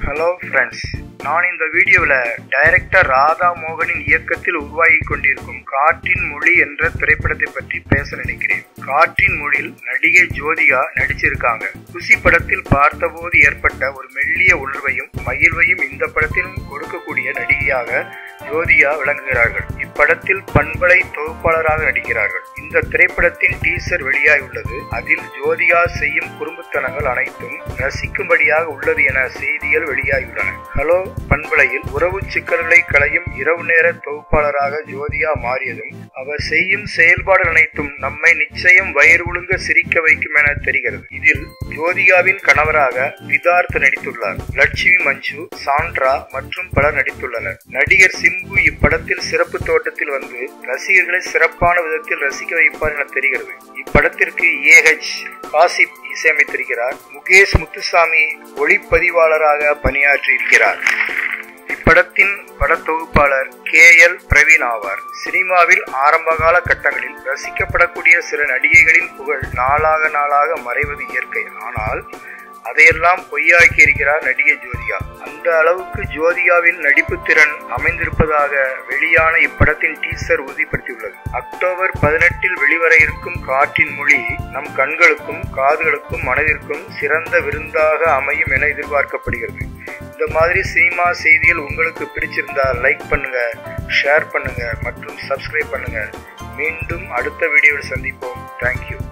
hello friends நான் இந்த வீடியோவில் டைரக்டர் ராதா மோகனின் இயக்கத்தில் உருவாகி கொண்டிருக்கும் காற்றின் மொழி என்ற திரைப்படத்தை பற்றி பேச நினைக்கிறேன் காற்றின் மொழியில் நடிகை ஜோதிகா நடிச்சிருக்காங்க குசி படத்தில் பார்த்தபோது ஏற்பட்ட ஒரு மெல்லிய உணர்வையும் மகிழ்வையும் இந்த படத்திலும் கொடுக்கக்கூடிய நடிகையாக ஜோதிகா விளங்குகிறார்கள் இப்படத்தில் பண்பலை தொகுப்பாளராக நடிக்கிறார்கள் இந்த திரைப்படத்தின் டீசர் வெளியாகியுள்ளது அதில் ஜோதிகா செய்யும் குறும்புத்தனங்கள் அனைத்தும் ரசிக்கும்படியாக உள்ளது என செய்திகள் வெளியாகியுள்ளன ஹலோ பண்பலையில் உறவு சிக்கல்களை களையும் இரவு நேர தொகுப்பாளராக ஜோதிகா மாறியதும் அவர் செய்யும் செயல்பாடுகள் அனைத்தும் நம்மை நிச்சயம் வயிறு உழுங்க சிரிக்க வைக்கும் என தெரிகிறது இதில் ஜோதிகாவின் கணவராக விதார்த் நடித்துள்ளார் லட்சுமி மஞ்சு சாண்ட்ரா மற்றும் பலர் நடித்துள்ளனர் நடிகர் சிம்பு இப்படத்தில் சிறப்பு தோட்டத்தில் வந்து ரசிகர்களை சிறப்பான விதத்தில் ரசிக்க வைப்பார் என தெரிகிறது இப்படத்திற்கு ஏஹெச் காசிப் இசையமைத்திருக்கிறார் முகேஷ் முத்துசாமி ஒளிப்பதிவாளராக பணியாற்றியிருக்கிறார் இப்படத்தின் படத்தொகுப்பாளர் கே எல் பிரவீன் ஆவார் சினிமாவில் ஆரம்பகால கட்டங்களில் ரசிக்கப்படக்கூடிய சில நடிகைகளின் புகழ் நாளாக நாளாக மறைவது இயற்கை ஆனால் அதையெல்லாம் பொய்யாக்கி இருக்கிறார் நடிகை ஜோதிகா அந்த அளவுக்கு ஜோதிகாவின் நடிப்பு திறன் அமைந்திருப்பதாக வெளியான இப்படத்தின் டீசர் உறுதிப்படுத்தியுள்ளது அக்டோபர் பதினெட்டில் வெளிவர இருக்கும் காற்றின் மொழி நம் கண்களுக்கும் காதுகளுக்கும் மனதிற்கும் சிறந்த விருந்தாக அமையும் என எதிர்பார்க்கப்படுகிறது இந்த மாதிரி சினிமா செய்திகள் உங்களுக்கு பிடிச்சிருந்தா லைக் பண்ணுங்க ஷேர் பண்ணுங்க மற்றும் சப்ஸ்கிரைப் பண்ணுங்க மீண்டும் அடுத்த வீடியோவில் சந்திப்போம் தேங்க்யூ